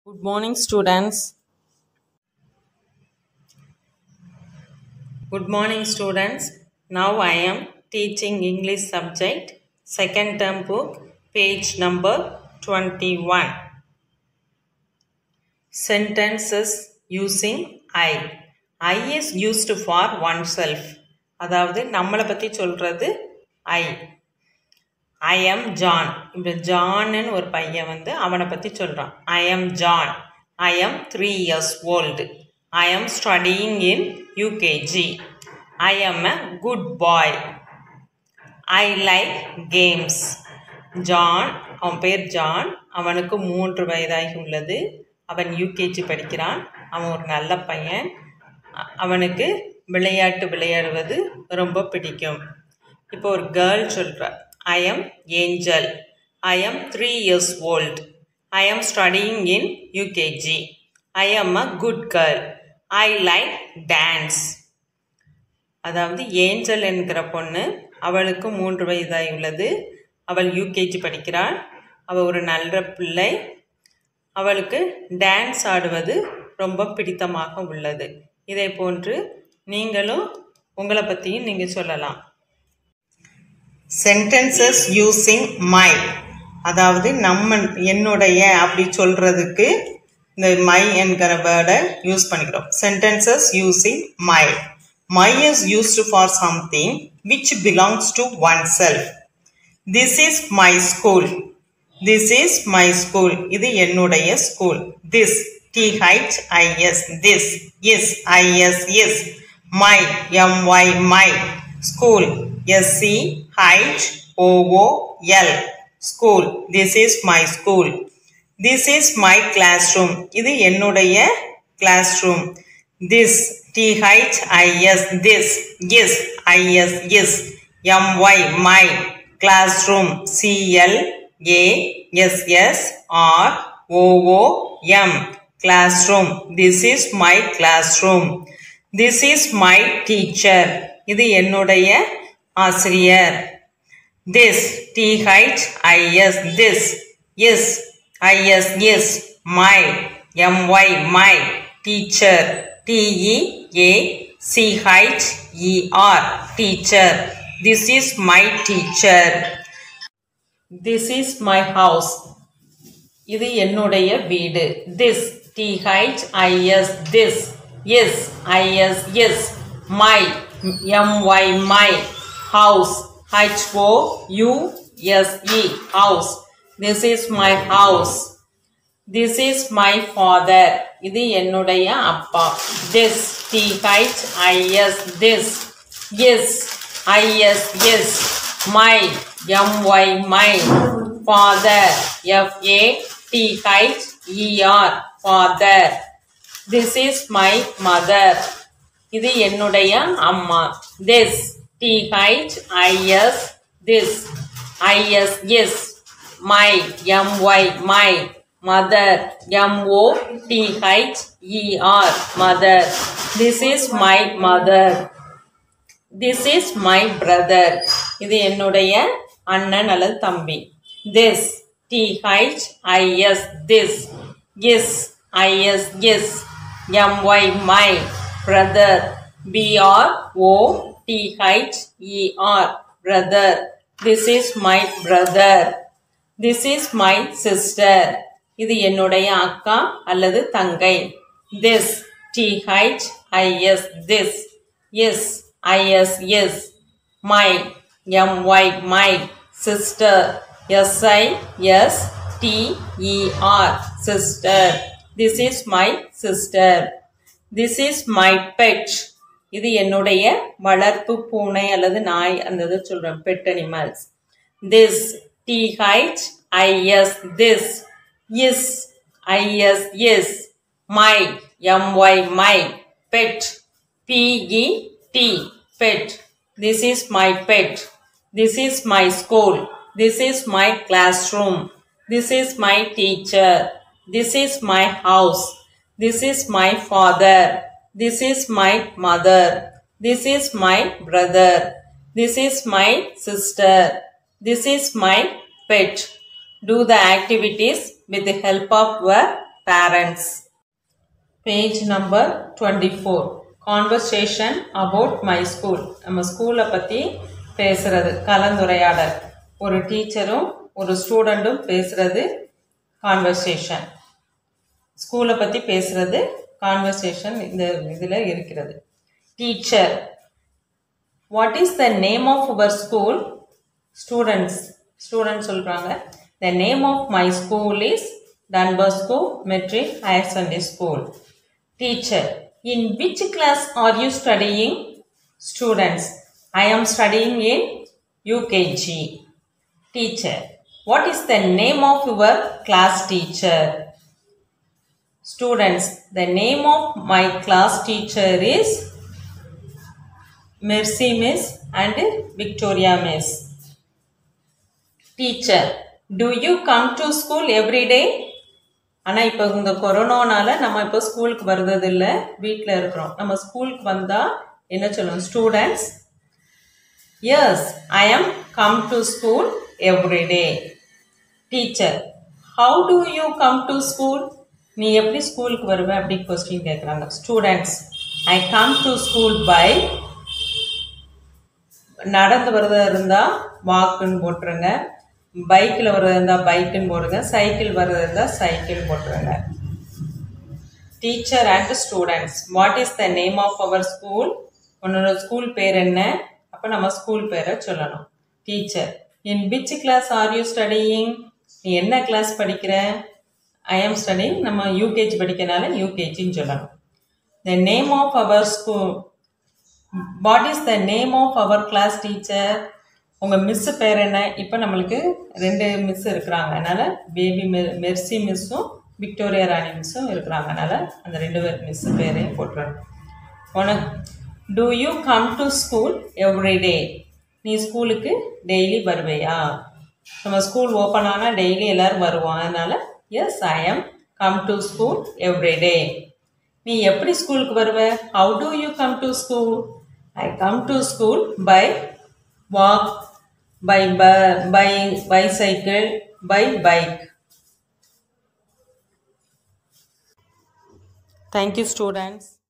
Good morning, students. Good morning, students. Now I am teaching English subject, second term book, page number 21. Sentences using I. I is used for oneself. அதாவது நம்மளை பற்றி சொல்கிறது I. I am John இப்போ ஜான்னு ஒரு பையன் வந்து அவனை பற்றி சொல்கிறான் I am John I am three years old I am studying in UKG I am a good boy I like games John அவன் பேர் ஜான் அவனுக்கு மூன்று வயதாகி உள்ளது அவன் யூகேஜி படிக்கிறான் அவன் ஒரு நல்ல பையன் அ- அவனுக்கு விளையாட்டு விளையாடுவது ரொம்ப பிடிக்கும் இப்போ ஒரு கேர்ள் சொல்கிறா I am Angel I am three years old I am studying in UKG I am a good girl I like dance அதாவது ஏஞ்சல் என்கிற பொண்ணு அவளுக்கு மூன்று வயதாகி உள்ளது அவள் யூகேஜி படிக்கிறாள் அவள் ஒரு நல்ல பிள்ளை அவளுக்கு டான்ஸ் ஆடுவது ரொம்ப பிடித்தமாக உள்ளது இதை போன்று நீங்களும் உங்களை பற்றியும் நீங்கள் சொல்லலாம் சென்டென்சஸ் யூஸிங் மை அதாவது நம்ம என்னுடைய அப்படி சொல்கிறதுக்கு இந்த மை என்கிற வேர்டை யூஸ் பண்ணிக்கிறோம் sentences using my my is used for something which belongs to oneself this is my school this is my school இது என்னுடைய school this T H I S this is I S is my M Y my school S C H O O L school this is my school this is my classroom இது என்னுடைய classroom this T H I S this is I S is M Y my classroom C L A S S R ஓஓஎம் classroom this is my classroom this is my teacher இது என்னுடைய ஆசிரியர் this T H I S this is I S is my M Y my teacher T E A C H E R teacher this is my teacher this is my house இது என்னுடைய வீடு this T H I S this is I S is my M Y my house H O U S E house this is my house this is my father இது என்னுடைய அப்பா this T H I S this is I S is my M Y my father F A T H E R father this is my mother இது என்னுடைய அம்மா this T H I S this I S is my M Y my mother M O T H E R mother this is my mother this is my brother இது என்னுடைய அண்ணன் அல்லது தம்பி this T H I S this is I S is M Y my brother B R O T H E R brother this is my brother this is my sister இது என்னுடைய அக்கா அல்லது தங்கை this T H I S this is I S is my M Y my sister S I S T E R sister this is my sister this is my pet இது என்னுடைய வளர்ப்பு பூனை அல்லது நாய் அந்த இதை சொல்கிறேன் pet animals this T H I S this is I S is my M Y my pet P E T pet this is my pet this is my school this is my classroom this is my teacher this is my house this is my father this is my mother this is my brother this is my sister this is my pet Do the activities with the help of your parents. Page number 24. Conversation about my school. நம்ம ஸ்கூலை பற்றி பேசுறது கலந்துரையாடல் ஒரு டீச்சரும் ஒரு ஸ்டூடெண்ட்டும் பேசுறது conversation ஸ்கூலை பற்றி பேசுறது கான்வர்சேஷன் இந்த இதில் இருக்கிறது teacher what is the name of our school students students சொல்கிறாங்க the name of my school is Don Bosco matric higher secondary school teacher in which class are you studying students I am studying in UKG teacher what is the name of your class teacher Students, the name of my class teacher is Mercy Miss and Victoria Miss. Teacher, do you come to school every day? ஆனால் இப்போ இந்த கொரோனானால நம்ம இப்போ ஸ்கூலுக்கு வர்றது இல்லை வீட்டில் இருக்கிறோம் நம்ம ஸ்கூலுக்கு வந்தால் என்ன சொல்லணும் students yes I am come to school every day teacher how do you come to school நீ எப்படி ஸ்கூலுக்கு வருவ அப்படி கொஸ்டின் கேட்குறாங்க students I come to school by நடந்து வரதா இருந்தால் வாக்குன்னு போட்டுருங்க பைக்கில் வர்றதா இருந்தால் பைக்குன்னு போடுங்க சைக்கிள் வர்றதா இருந்தால் சைக்கிள் போட்டுருங்க teacher and students what is the name of our school உன்னோட ஸ்கூல் பேர் என்ன அப்போ நம்ம ஸ்கூல் பேரை சொல்லணும் teacher in which class are you studying நீ என்ன கிளாஸ் படிக்கிற ஐ ஆம் ஸ்டடிங் நம்ம யூகேஜி படிக்கிறனால யூகேஜின்னு சொல்லணும் the name of our school what is the name of our class teacher உங்கள் மிஸ்ஸு பேர் என்ன இப்போ நம்மளுக்கு ரெண்டு மிஸ் இருக்கிறாங்க அதனால் பேபி மெ மெர்சி மிஸ்ஸும் விக்டோரியா ராணி மிஸ்ஸும் இருக்கிறாங்க அதனால் அந்த ரெண்டு பேர் மிஸ்ஸு பேரையும் போட்டுருணும் உனக்கு do you come to school every day நீ ஸ்கூலுக்கு டெய்லி வருவையா நம்ம ஸ்கூல் ஓப்பன் ஆனால் டெய்லி எல்லோரும் வருவோம் அதனால் yes I am come to school every day நீ எப்படி ஸ்கூலுக்கு வருவ how do you come to school I come to school by walk by by bicycle by bike thank you students